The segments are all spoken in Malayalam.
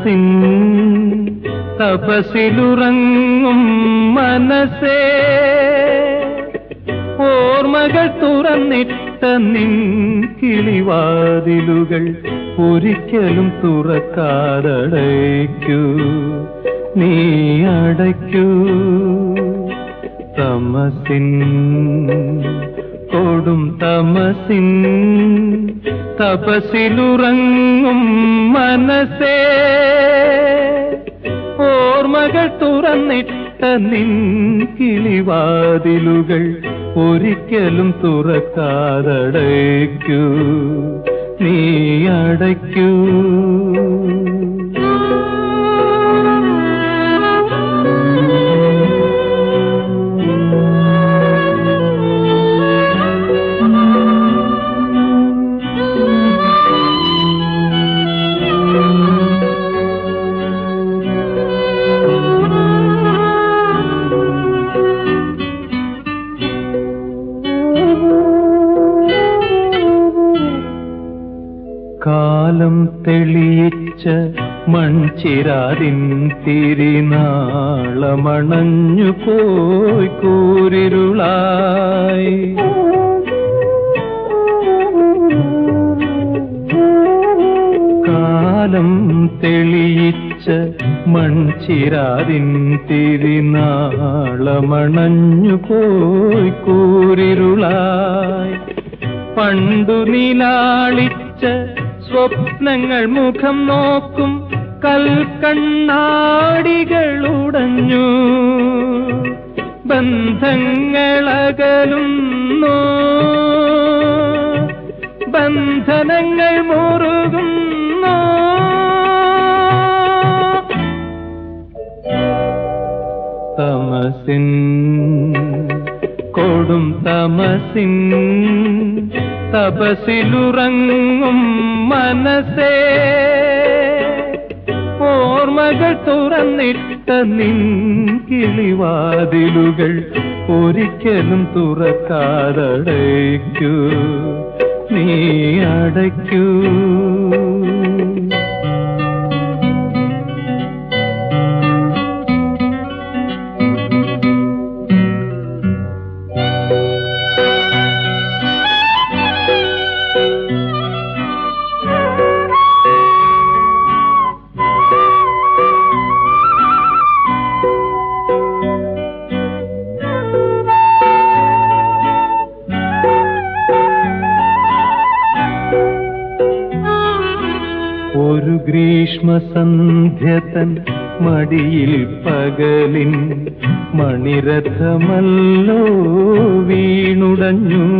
തമസിൻ തപസിലുറങ്ങും മനസ്സേ ഓർമ്മകൾ തുറന്നിട്ട നിൻ കിളിവാതിലുകൾ ഒരിക്കലും തുറക്കാതടയ്ക്കൂ നീ അടയ്ക്കൂ തമസിൻ കൊടും തമസിൻ തപസിലുറങ്ങും മനസ്സേ ഓർമ്മകൾ തുറന്നിട്ട നിൻ കിളിവാതിലുകൾ ഒരിക്കലും തുറക്കാതടയ്ക്കൂ നീ അടയ്ക്കൂ കാലം തെളിയിച്ച മൺചിരാതിൻ തിരിനാളമണഞ്ഞു പോയി കൂരിരുളായി കാലം തെളിയിച്ച മൺചിരാതിൻ തിരിനാളമണഞ്ഞു പോയി കൂരിരുളായി പണ്ടു നിലാളിച്ച സ്വപ്നങ്ങൾ മുഖം നോക്കും കൽക്കണ്ണാടികളുടഞ്ഞു ബന്ധങ്ങളകലുന്നു ബന്ധനങ്ങൾ മുറുകുന്നു തമസിൻ കൊടും തമസിൻ തപസിലുറങ്ങും മനസ്സേ ഓർമ്മകൾ തുറന്നിട്ട നിൻ കിളിവാതിലുകൾ ഒരിക്കലും തുറക്കാതടയ്ക്കൂ നീ അടയ്ക്കൂ ഒരു ഗ്രീഷ്മസന്ധ്യതൻ മടിയിൽ പകലിൻ മണിരഥമല്ലോ വീണുടഞ്ഞു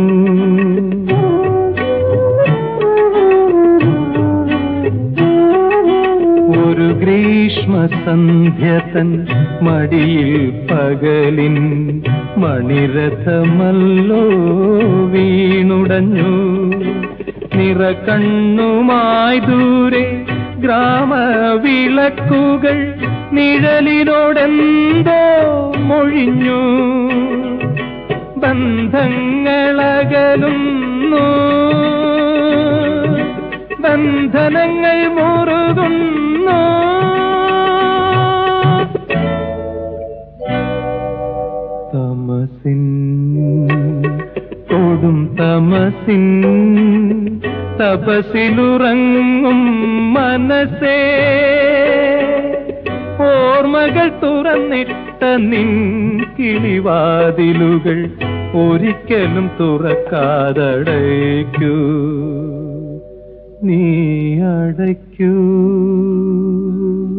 ഒരു ഗ്രീഷ്മസന്ധ്യതൻ മടിയിൽ പകലിൻ മണിരഥമല്ലോ വീണുടഞ്ഞു നിറകണ്ണുമായി ദൂരെ ഗ്രാമവിളക്കുകൾ നിഴലിനോടെന്തോ മൊഴിഞ്ഞു ബന്ധങ്ങളകലുന്നു ബന്ധനങ്ങൾ മുറുകുന്നു തമസിൻ കൊടും തമസിൻ തപസിലുറങ്ങും മനസ്സേ ഓർമ്മകൾ തുറന്നിട്ട നിൻ കിളിവാതിലുകൾ ഒരിക്കലും തുറക്കാതടയ്ക്കൂ നീ അടയ്ക്കൂ